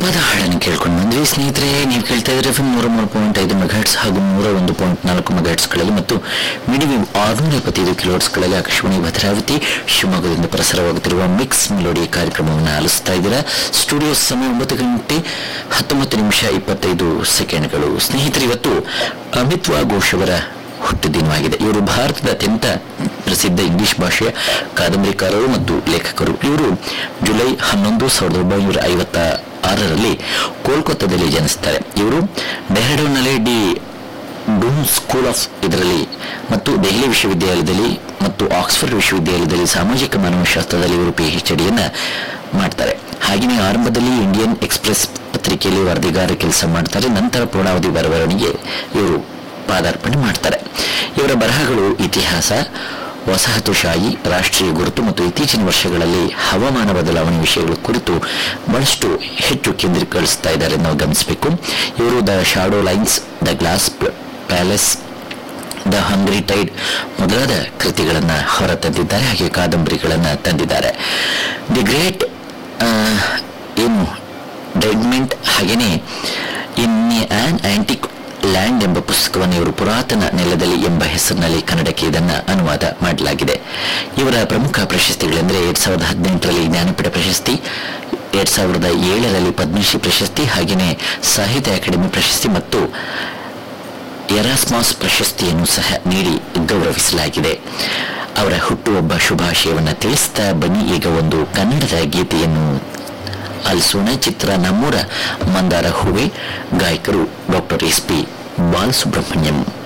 ತಂಪಾದ ಹಾಡನ್ನು ಕೇಳ್ಕೊಂಡು ಬಂದ್ವಿ ಸ್ನೇಹಿತರೆ ನೀವು ಕೇಳ್ತಾ ಇದ್ರೆ ಎಫ್ ನೂರ ಮೂರು ಪಾಯಿಂಟ್ ಐದು ಮೆಗಾಟ್ಸ್ ಹಾಗೂ ನೂರ ಒಂದು ಪಾಯಿಂಟ್ ನಾಲ್ಕು ಮೆಗಾಟ್ಸ್ಗಳಲ್ಲಿ ಮತ್ತು ಮಿಡಿವಿ ಆರುನೂರ ಎಪ್ಪತ್ತೈದು ಕಿಲೋಟ್ಸ್ಗಳಲ್ಲಿ ಆಕಾಶವಾಣಿ ಭದ್ರಾವತಿ ಶಿವಮೊಗ್ಗದಿಂದ ಪ್ರಸಾರವಾಗುತ್ತಿರುವ ಮಿಕ್ಸ್ ಮೆಲೋಡಿ ಕಾರ್ಯಕ್ರಮವನ್ನು ಆಲಿಸ್ತಾ ಇದ್ದೀರಾ ಸ್ಟುಡಿಯೋ ಸಮಯ ಒಂಬತ್ತು ಗಂಟೆ ಹತ್ತೊಂಬತ್ತು ನಿಮಿಷ ಇಪ್ಪತ್ತೈದು ಸೆಕೆಂಡ್ಗಳು ಸ್ನೇಹಿತರೆ ಇವತ್ತು ಅಮಿತ್ವಾ ಘೋಷ್ ಅವರ ಹುಟ್ಟುದಿನವಾಗಿದೆ ಇವರು ಭಾರತದ ಅತ್ಯಂತ ಪ್ರಸಿದ್ಧ ಇಂಗ್ಲಿಷ್ ಭಾಷೆಯ ಕಾದಂಬರಿಕಾರರು ಮತ್ತು ಲೇಖಕರು ಇವರು ಜುಲೈ ಹನ್ನೊಂದು ಸಾವಿರದ ಒಂಬೈನೂರ ಐವತ್ತ ಆರರಲ್ಲಿ ಕೋಲ್ಕತ್ತಾದಲ್ಲಿ ಜನಿಸ್ತಾರೆ ಇವರು ಡೆಹ್ರಾಡೂನ್ನಲ್ಲಿ ಡಿ ಡೂನ್ ಸ್ಕೂಲ್ ಆಫ್ ಇದರಲ್ಲಿ ಮತ್ತು ದೆಹಲಿ ವಿಶ್ವವಿದ್ಯಾಲಯದಲ್ಲಿ ಮತ್ತು ಆಕ್ಸ್ಫರ್ಡ್ ವಿಶ್ವವಿದ್ಯಾಲಯದಲ್ಲಿ ಸಾಮಾಜಿಕ ಮಾನವಶಾಸ್ತ್ರದಲ್ಲಿ ಇವರು ಪಿ ಎಚ್ ಡಿಯನ್ನ ಮಾಡ್ತಾರೆ ಹಾಗೆಯೇ ಆರಂಭದಲ್ಲಿ ಇಂಡಿಯನ್ ಎಕ್ಸ್ಪ್ರೆಸ್ ಪತ್ರಿಕೆಯಲ್ಲಿ ವರದಿಗಾರ ಕೆಲಸ ಮಾಡ್ತಾರೆ ನಂತರ ಪೂರ್ಣಾವಧಿ ಬರವಣಿಗೆ ಇವರು ಪಾದಾರ್ಪಣೆ ಮಾಡ್ತಾರೆ ಇವರ ಬರಹಗಳು ಇತಿಹಾಸ ವಸಾಹತುಶಾಹಿ ರಾಷ್ಟ್ರೀಯ ಗುರುತು ಮತ್ತು ಇತ್ತೀಚಿನ ವರ್ಷಗಳಲ್ಲಿ ಹವಾಮಾನ ಬದಲಾವಣೆ ವಿಷಯಗಳ ಕುರಿತು ಬಹಳಷ್ಟು ಹೆಚ್ಚು ಕೇಂದ್ರೀಕರಿಸ್ತಾ ಇದ್ದಾರೆ ನಾವು ಗಮನಿಸಬೇಕು ಇವರು the shadow lines the glass palace the hungry tide ಮೊದಲಾದ ಕೃತಿಗಳನ್ನು ಹೊರತಂದಿದ್ದಾರೆ ಹಾಗೆ ಕಾದಂಬರಿಗಳನ್ನು ತಂದಿದ್ದಾರೆ ದಿ ಗ್ರೇಟ್ ಏನು ಡೆಡ್ಮೆಂಟ್ ಹಾಗೆಯೇ ಇನ್ ಆನ್ ಆಂಟಿಕ್ ಲ್ಯಾಂಡ್ ಎಂಬ ಪುಸ್ತಕವನ್ನು ಇವರು ಪುರಾತನ ನೆಲದಲ್ಲಿ ಎಂಬ ಹೆಸರಿನಲ್ಲಿ ಕನ್ನಡಕ್ಕೆ ಇದನ್ನು ಅನುವಾದ ಮಾಡಲಾಗಿದೆ ಇವರ ಪ್ರಮುಖ ಪ್ರಶಸ್ತಿಗಳೆಂದರೆ ಎರಡ್ ಸಾವಿರದ ಹದಿನೆಂಟರಲ್ಲಿ ಜ್ಞಾನಪೀಠ ಪ್ರಶಸ್ತಿ ಎರಡ್ ಸಾವಿರದ ಏಳರಲ್ಲಿ ಪದ್ಮಶ್ರೀ ಪ್ರಶಸ್ತಿ ಹಾಗೆಯೇ ಸಾಹಿತ್ಯ ಅಕಾಡೆಮಿ ಪ್ರಶಸ್ತಿ ಮತ್ತು ಎರಾಸ್ಮಾಸ್ ಪ್ರಶಸ್ತಿಯನ್ನು ಸಹ ನೀಡಿ ಗೌರವಿಸಲಾಗಿದೆ ಅವರ ಹುಟ್ಟುಹಬ್ಬ ಶುಭಾಶಯವನ್ನು ತಿಳಿಸ್ತಾ ಬನ್ನಿ ಈಗ ಒಂದು ಕನ್ನಡದ ಗೀತೆಯನ್ನು ಆಲಿಸೋಣ ಚಿತ್ರ ನಮ್ಮೂರ ಮಂದಾರ ಹೂವೆ ಗಾಯಕರು ಡಾಕ್ಟರ್ ಎಸ್ ಪಿ ಬಾಲಸುಬ್ರಹ್ಮಣ್ಯಂ